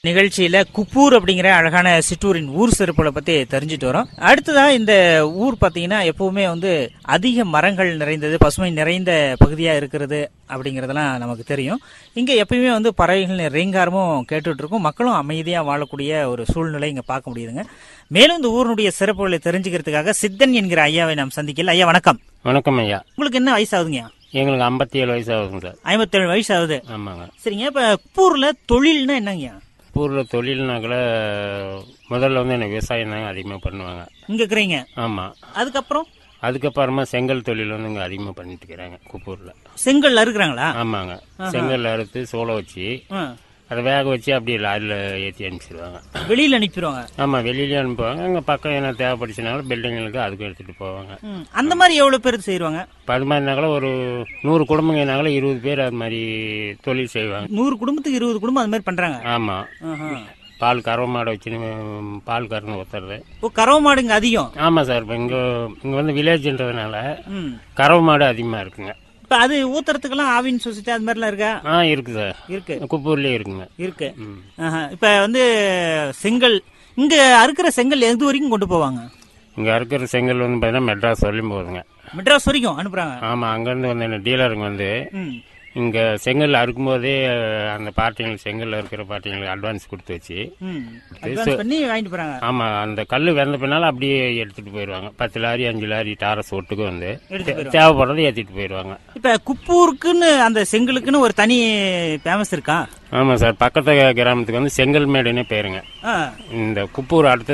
நிகழ்ச்சியில குப்பூர் அப்படிங்கிற அழகான சிற்றூரின் ஊர் சிறப்புகளை பத்தி தெரிஞ்சுட்டு வரோம் அடுத்ததா இந்த ஊர் பாத்தீங்கன்னா எப்பவுமே வந்து அதிக மரங்கள் நிறைந்தது பசுமை நிறைந்த பகுதியா இருக்கிறது அப்படிங்கறதெல்லாம் நமக்கு தெரியும் இங்க எப்பயுமே வந்து பறவைகள் ரீங்காரமும் கேட்டுட்டு இருக்கும் மக்களும் அமைதியா வாழக்கூடிய ஒரு சூழ்நிலை இங்க பார்க்க முடியுதுங்க மேலும் இந்த ஊரினுடைய சிறப்புகளை தெரிஞ்சுக்கிறதுக்காக சித்தன் என்கிற ஐயாவை நாம் சந்திக்கல ஐயா வணக்கம் வணக்கம் ஐயா உங்களுக்கு என்ன வயசு ஆகுதுங்கய்யா எங்களுக்கு ஐம்பத்தி ஏழு வயசு ஆகுதுங்க சார் ஐம்பத்தேழு வயசு ஆகுது ஆமாங்க சரிங்க இப்ப குப்பூர்ல தொழில்னா என்னங்கய்யா ஊரில் தொழில்னாக்கல முதல்ல வந்து எனக்கு விவசாயம் தாங்க அதிகமாக பண்ணுவாங்க இங்க இருக்கிறீங்க ஆமாம் அதுக்கப்புறம் அதுக்கப்புறமா செங்கல் தொழில் வந்து இங்கே அதிகமாக பண்ணிட்டு இருக்கிறாங்க குப்பூரில் செங்கல் அறுக்குறாங்களா ஆமாங்க செங்கல் அறுத்து சோளை வச்சு ஆ. அதை வேக வச்சு அப்படியே லாரியில் ஏற்றி அனுப்பிச்சிடுவாங்க வெளியில அனுப்பிடுவாங்க ஆமாம் வெளியிலேயே அனுப்புவாங்க அங்கே பக்கம் என்ன தேவைப்படுச்சுனாலும் பில்டிங்களுக்கு அதுக்கும் எடுத்துகிட்டு போவாங்க ம். அந்த மாதிரி எவ்வளவு பேர் செய்வாங்க இப்போ அது மாதிரினாக்கல ஒரு நூறு குடும்பங்கனாக்கல இருபது பேர் அது மாதிரி தொழில் செய்வாங்க நூறு குடும்பத்துக்கு இருபது குடும்பம் அது மாதிரி பண்றாங்க ஆமாம் ஆஹா. பால் கறவை மாடை வச்சு பால் கறந்து ஊத்துறது இப்போ கறவை மாடுங்க அதிகம் ஆமாம் சார் இப்போ இங்கே இங்கே வந்து வில்லேஜ்ன்றதுனால ம். கறவை மாடு அதிகமாக இருக்குங்க இப்ப அது ஊத்துறதுக்கெல்லாம் ஆவின் சொசைட்டி அது மாதிரிலாம் இருக்கா ஆ இருக்குது சார் இருக்கு குப்பூர்லேயே இருக்குங்க இருக்கு ம். ஆஹா. இப்ப வந்து செங்கல் இங்க அறுக்கிற செங்கல் எது வரைக்கும் கொண்டு போவாங்க இங்கே இருக்கிற செங்கல் வந்து பார்த்தீங்கன்னா மெட்ராஸ் வரலையும் போகுதுங்க மெட்ராஸ் வரைக்கும் அனுப்புறாங்க ஆமாம் அங்கேருந்து வந்து என்ன டீலருங்க வந்து ம். இங்கே செங்கல் அறுக்கும்போதே அந்த பார்ட்டிங்களுக்கு செங்கல் இருக்கிற பார்ட்டிங்களுக்கு அட்வான்ஸ் கொடுத்து வச்சு ம். அட்வான்ஸ் பண்ணி வாங்கிட்டு போறாங்க ஆமாம் அந்த கல் வெந்த பின்னால அப்படியே எடுத்துகிட்டு போயிடுவாங்க பத்து லாரி அஞ்சு லாரி டாரஸ் ஒட்டுக்கு வந்து எடுத்துட்டு தேவைப்படுறதை ஏற்றிட்டு போயிடுவாங்க இப்ப குப்பூருக்குன்னு அந்த செங்கலுக்குன்னு ஒரு தனி ஃபேமஸ் இருக்கா ஆமாம் சார் பக்கத்து கிராமத்துக்கு வந்து செங்கல் மேடுன்னே பேருங்க ஆ. இந்த குப்பூர் அடுத்த